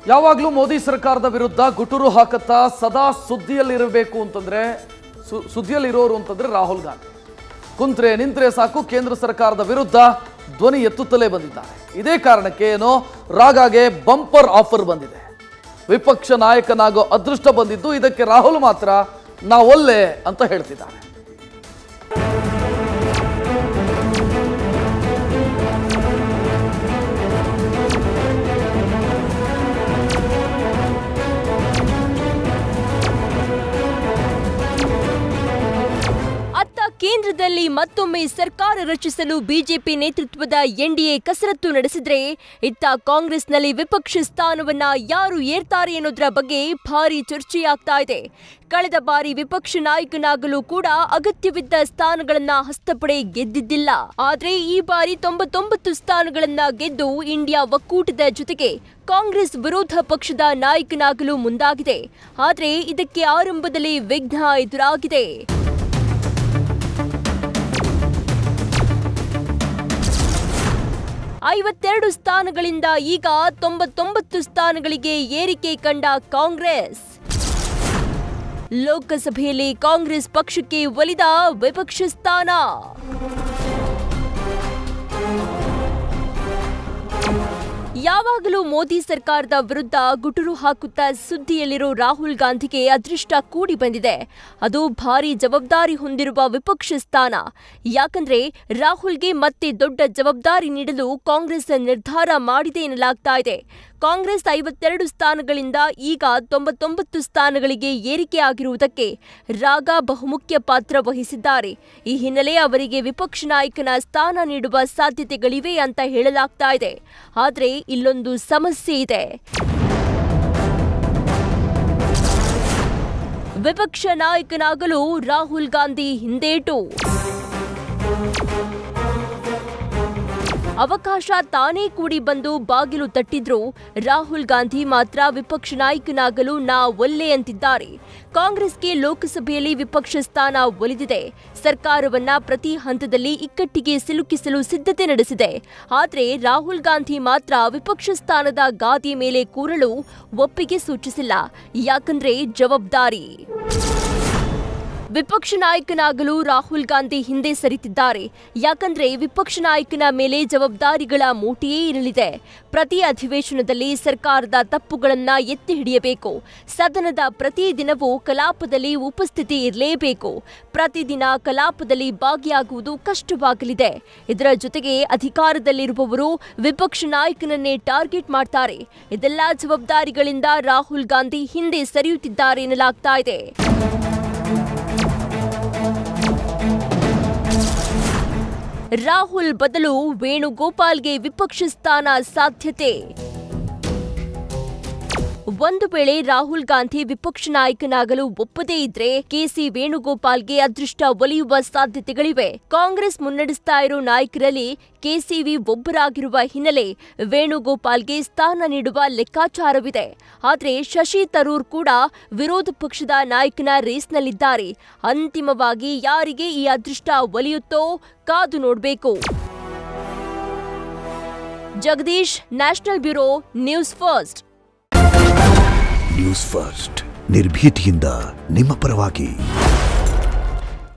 ಯಾವಾಗಲೂ ಮೋದಿ ಸರ್ಕಾರದ ವಿರುದ್ಧ ಗುಟುರು ಹಾಕತ್ತಾ ಸದಾ ಸುದ್ದಿಯಲ್ಲಿರಬೇಕು ಅಂತಂದ್ರೆ ಸು- ಸುದ್ದಿಯಲ್ಲಿರೋರು ಅಂತಂದ್ರೆ ರಾಹುಲ್ ಗಾಂಧಿ ಕುಂತ್ರೆ ನಿಂತ್ರೆ ಸಾಕು ಕೇಂದ್ರ ಸರ್ಕಾರದ ವಿರುದ್ಧ ಧ್ವನಿ ಎತ್ತುತ್ತಲೇ ಬಂದಿದ್ದಾರೆ ಇದೇ ಕಾರಣಕ್ಕೆ ಏನೋ ರಾಗಾಗೆ ಬಂಪರ್ ಆಫರ್ ಬಂದಿದೆ ವಿಪಕ್ಷ ನಾಯಕನಾಗೋ ಅದೃಷ್ಟ ಬಂದಿದ್ದು ಇದಕ್ಕೆ ರಾಹುಲ್ ಮಾತ್ರ ನಾವೊಲ್ಲೆ ಅಂತ ಹೇಳ್ತಿದ್ದಾರೆ ಅತ್ತ ಕೇಂದ್ರದಲ್ಲಿ ಮತ್ತೊಮ್ಮೆ ಸರ್ಕಾರ ರಚಿಸಲು ಬಿಜೆಪಿ ನೇತೃತ್ವದ ಎನ್ಡಿಎ ಕಸರತ್ತು ನಡೆಸಿದ್ರೆ ಇತ್ತ ಕಾಂಗ್ರೆಸ್ನಲ್ಲಿ ವಿಪಕ್ಷ ಸ್ಥಾನವನ್ನ ಯಾರು ಏರ್ತಾರೆ ಅನ್ನೋದ್ರ ಬಗ್ಗೆ ಭಾರಿ ಚರ್ಚೆಯಾಗ್ತಾ ಇದೆ ಕಳೆದ ಬಾರಿ ವಿಪಕ್ಷ ನಾಯಕನಾಗಲು ಕೂಡ ಅಗತ್ಯವಿದ್ದ ಸ್ಥಾನಗಳನ್ನ ಹಸ್ತಪಡೆ ಗೆದ್ದಿದ್ದಿಲ್ಲ ಆದ್ರೆ ಈ ಬಾರಿ ತೊಂಬತ್ತೊಂಬತ್ತು ಸ್ಥಾನಗಳನ್ನ ಗೆದ್ದು ಇಂಡಿಯಾ ಒಕ್ಕೂಟದ ಜೊತೆಗೆ ಕಾಂಗ್ರೆಸ್ ವಿರೋಧ ಪಕ್ಷದ ನಾಯಕನಾಗಲು ಮುಂದಾಗಿದೆ ಆದ್ರೆ ಇದಕ್ಕೆ ಆರಂಭದಲ್ಲಿ ವಿಘ್ನ ಎದುರಾಗಿದೆ ಐವತ್ತೆರಡು ಸ್ಥಾನಗಳಿಂದ ಈಗ ತೊಂಬತ್ತೊಂಬತ್ತು ಸ್ಥಾನಗಳಿಗೆ ಏರಿಕೆ ಕಂಡ ಕಾಂಗ್ರೆಸ್ ಲೋಕಸಭೆಯಲ್ಲಿ ಕಾಂಗ್ರೆಸ್ ಪಕ್ಷಕ್ಕೆ ಒಲಿದ ವಿಪಕ್ಷ ಸ್ಥಾನ ಯಾವಾಗಲೂ ಮೋದಿ ಸರ್ಕಾರದ ವಿರುದ್ಧ ಗುಟುರು ಹಾಕುತ್ತಾ ಸುದ್ದಿಯಲ್ಲಿರೋ ರಾಹುಲ್ ಗಾಂಧಿಗೆ ಅದೃಷ್ಟ ಕೂಡಿ ಬಂದಿದೆ ಅದು ಭಾರಿ ಜವಾಬ್ದಾರಿ ಹೊಂದಿರುವ ವಿಪಕ್ಷ ಸ್ಥಾನ ಯಾಕಂದ್ರೆ ರಾಹುಲ್ಗೆ ಮತ್ತೆ ದೊಡ್ಡ ಜವಾಬ್ದಾರಿ ನೀಡಲು ಕಾಂಗ್ರೆಸ್ ನಿರ್ಧಾರ ಮಾಡಿದೆ ಎನ್ನಲಾಗ್ತಾ ಇದೆ ಕಾಂಗ್ರೆಸ್ ಐವತ್ತೆರಡು ಸ್ಥಾನಗಳಿಂದ ಈಗ ತೊಂಬತ್ತೊಂಬತ್ತು ಸ್ಥಾನಗಳಿಗೆ ಏರಿಕೆಯಾಗಿರುವುದಕ್ಕೆ ರಾಗ ಬಹುಮುಖ್ಯ ಪಾತ್ರ ವಹಿಸಿದ್ದಾರೆ ಈ ಹಿನ್ನೆಲೆ ಅವರಿಗೆ ವಿಪಕ್ಷ ನಾಯಕನ ಸ್ಥಾನ ನೀಡುವ ಸಾಧ್ಯತೆಗಳಿವೆ ಅಂತ ಹೇಳಲಾಗ್ತಾ ಇದೆ ಆದ್ರೆ ಇಲ್ಲೊಂದು ಸಮಸ್ಯೆ ಇದೆ ವಿಪಕ್ಷ ನಾಯಕನಾಗಲು ರಾಹುಲ್ ಗಾಂಧಿ ಹಿಂದೇಟು ಅವಕಾಶ ತಾನೇ ಕೂಡಿ ಬಂದು ಬಾಗಿಲು ತಟ್ಟಿದ್ರು ರಾಹುಲ್ ಗಾಂಧಿ ಮಾತ್ರ ವಿಪಕ್ಷ ನಾಯಕನಾಗಲು ನಾ ಒಲ್ಲೆ ಅಂತಿದ್ದಾರೆ ಕಾಂಗ್ರೆಸ್ಗೆ ಲೋಕಸಭೆಯಲ್ಲಿ ವಿಪಕ್ಷ ಸ್ಥಾನ ಒಲಿದಿದೆ ಸರ್ಕಾರವನ್ನ ಪ್ರತಿ ಹಂತದಲ್ಲಿ ಇಕ್ಕಟ್ಟಿಗೆ ಸಿಲುಕಿಸಲು ಸಿದ್ಧತೆ ನಡೆಸಿದೆ ಆದ್ರೆ ರಾಹುಲ್ ಗಾಂಧಿ ಮಾತ್ರ ವಿಪಕ್ಷ ಸ್ಥಾನದ ಗಾದಿ ಮೇಲೆ ಕೂರಲು ಒಪ್ಪಿಗೆ ಸೂಚಿಸಿಲ್ಲ ಯಾಕಂದ್ರೆ ಜವಾಬ್ದಾರಿ ವಿಪಕ್ಷ ನಾಯಕನಾಗಲು ರಾಹುಲ್ ಗಾಂಧಿ ಹಿಂದೆ ಸರಿತಿದ್ದಾರೆ ಯಾಕಂದ್ರೆ ವಿಪಕ್ಷ ನಾಯಕನ ಮೇಲೆ ಜವಾಬ್ದಾರಿಗಳ ಮೂಟೆಯೇ ಇರಲಿದೆ ಪ್ರತಿ ಅಧಿವೇಶನದಲ್ಲಿ ಸರ್ಕಾರದ ತಪ್ಪುಗಳನ್ನ ಎತ್ತಿ ಹಿಡಿಯಬೇಕು ಸದನದ ಪ್ರತಿ ದಿನವೂ ಕಲಾಪದಲ್ಲಿ ಉಪಸ್ಥಿತಿ ಇರಲೇಬೇಕು ಪ್ರತಿದಿನ ಕಲಾಪದಲ್ಲಿ ಭಾಗಿಯಾಗುವುದು ಕಷ್ಟವಾಗಲಿದೆ ಇದರ ಜೊತೆಗೆ ಅಧಿಕಾರದಲ್ಲಿರುವವರು ವಿಪಕ್ಷ ನಾಯಕನನ್ನೇ ಟಾರ್ಗೆಟ್ ಮಾಡ್ತಾರೆ ಇದೆಲ್ಲ ಜವಾಬ್ದಾರಿಗಳಿಂದ ರಾಹುಲ್ ಗಾಂಧಿ ಹಿಂದೆ ಸರಿಯುತ್ತಿದ್ದಾರೆ ಎನ್ನಲಾಗ್ತಾ ಇದೆ ರಾಹುಲ್ ಬದಲು ವೇಣುಗೋಪಾಲ್ಗೆ ವಿಪಕ್ಷ ಸ್ಥಾನ ಸಾಧ್ಯತೆ ಒಂದು ವೇಳೆ ರಾಹುಲ್ ಗಾಂಧಿ ವಿಪಕ್ಷ ನಾಯಕನಾಗಲು ಒಪ್ಪದೇ ಇದ್ರೆ ಕೆಸಿ ವೇಣುಗೋಪಾಲ್ಗೆ ಅದೃಷ್ಟ ಒಲಿಯುವ ಸಾಧ್ಯತೆಗಳಿವೆ ಕಾಂಗ್ರೆಸ್ ಮುನ್ನಡೆಸ್ತಾ ಇರೋ ನಾಯಕರಲ್ಲಿ ಕೆಸಿವಿ ಒಬ್ಬರಾಗಿರುವ ಹಿನ್ನೆಲೆ ವೇಣುಗೋಪಾಲ್ಗೆ ಸ್ಥಾನ ನೀಡುವ ಲೆಕ್ಕಾಚಾರವಿದೆ ಆದ್ರೆ ಶಶಿ ತರೂರ್ ಕೂಡ ವಿರೋಧ ಪಕ್ಷದ ನಾಯಕನ ರೇಸ್ನಲ್ಲಿದ್ದಾರೆ ಅಂತಿಮವಾಗಿ ಯಾರಿಗೆ ಈ ಅದೃಷ್ಟ ಒಲಿಯುತ್ತೋ ಕಾದು ನೋಡಬೇಕು Jagadish national bureau news first news first ನಿರ್ಭೀತಿಯಿಂದ ನಿಮ್ಮ ಪರವಾಗಿ